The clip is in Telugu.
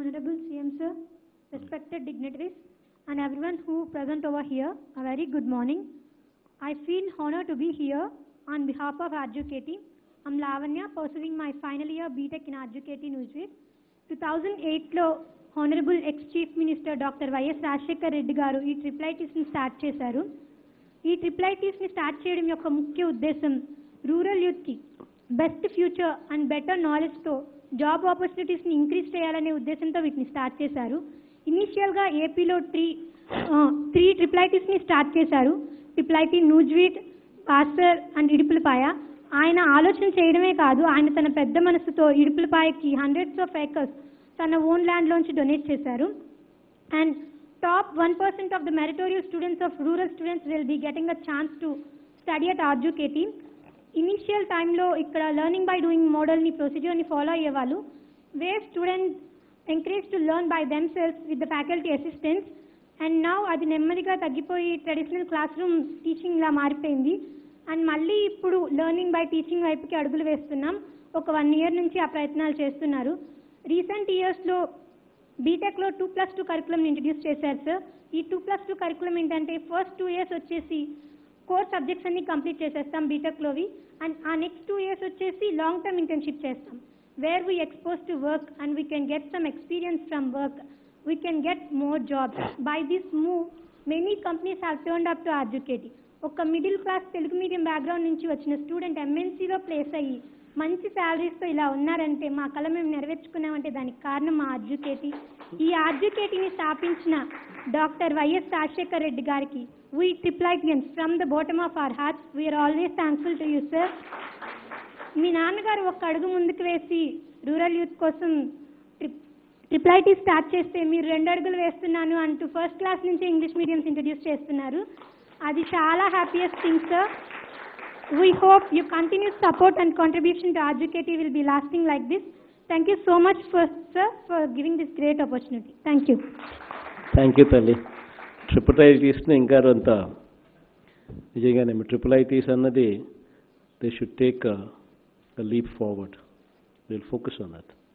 Honorable CM Sir, respected dignitaries, and everyone who present over here, a very good morning. I feel honored to be here on behalf of Adjucati. I'm Lavanya, pursuing my final year BTech in Adjucati Newsweek. 2008లో honourable ex chief minister doctor YS Rajasekhar Reddy గారు ఈ ట్రిప్లైటిస్ని స్టార్ట్ చేశారు ఈ ట్రిప్లైటిస్ని స్టార్ట్ చేయడం యొక్క ముఖ్య ఉద్దేశం రూరల్ యూత్కి బెస్ట్ ఫ్యూచర్ అండ్ బెటర్ నాలెడ్జ్తో జాబ్ ఆపర్చునిటీస్ని ఇంక్రీజ్ చేయాలనే ఉద్దేశంతో వీటిని స్టార్ట్ చేశారు ఇనీషియల్గా ఏపీలో త్రీ త్రీ ట్రిప్లైటిస్ని స్టార్ట్ చేశారు ట్రిప్లైటీ నూజ్వీట్ పాస్టర్ అండ్ ఇడుపులపాయ ఆయన ఆలోచన చేయడమే కాదు ఆయన తన పెద్ద మనసుతో ఇడుపులపాయకి హండ్రెడ్స్ ఆఫ్ ఏకర్స్ తన ఓన్ ల్యాండ్లోంచి డొనేట్ చేశారు and top one percent of the meritorial students of rural students will be getting a chance to study at RGUKT initial టైంలో ఇక్కడ లెర్నింగ్ బై డూయింగ్ మోడల్ని ప్రొసీజర్ని ఫాలో అయ్యేవాళ్ళు way student encourage to learn by themselves with the faculty assistants and now అది నెమ్మదిగా తగ్గిపోయి ట్రెడిషనల్ క్లాస్ రూమ్ టీచింగ్లా మారిపోయింది అండ్ మళ్ళీ ఇప్పుడు లెర్నింగ్ బై టీచింగ్ వైపుకి అడుగులు వేస్తున్నాం ఒక వన్ ఇయర్ నుంచి ఆ ప్రయత్నాలు చేస్తున్నారు రీసెంట్ ఇయర్స్లో బీటెక్లో two plus two curriculum introduce చేశారు సార్ ఈ టూ ప్లస్ టూ కరికులం ఏంటంటే ఫస్ట్ టూ ఇయర్స్ వచ్చేసి కోర్ సబ్జెక్ట్స్ అన్ని కంప్లీట్ చేసేస్తాం బీటెక్లోవి అండ్ ఆ నెక్స్ట్ టూ ఇయర్స్ వచ్చేసి లాంగ్ టర్మ్ ఇంటర్న్షిప్ చేస్తాం where we expose to work and we can get some experience from work we can get more jobs by this move many companies have turn up to RGUKT ఒక middle class Telugu medium background నుంచి వచ్చిన స్టూడెంట్ ఎంఎన్సీలో ప్లేస్ అయ్యి మంచి శాలరీస్తో ఇలా ఉన్నారంటే మా కళ మేము నెరవేర్చుకున్నామంటే దానికి కారణం మా అడ్యుకేటి ఈ అడ్యుకేటిని స్థాపించిన డాక్టర్ వైఎస్ రాజశేఖర్ రెడ్డి గారికి we triple ITians from the bottom of our hearts we are always thankful to you sir మీ నాన్నగారు ఒక్క అడుగు ముందుకు వేసి రూరల్ యూత్ కోసం ట్రిప్ ట్రిప్లైటీ స్టార్ట్ చేస్తే మీరు రెండు అడుగులు వేస్తున్నాను అంటూ ఫస్ట్ క్లాస్ నుంచి ఇంగ్లీష్ మీడియంస్ ఇంట్రడ్యూస్ చేస్తున్నారు అది చాలా happiest thing sir we hope you continue support and contribution to RGUKT will be lasting like this thank you so much for sir for giving this great opportunity thank you thank you తల్లి ట్రిపుల్ ఐటీస్ని ఇంకా అంత నిజంగానే ట్రిపుల్ ఐటీస్ అన్నది they should take leap forward will focus on that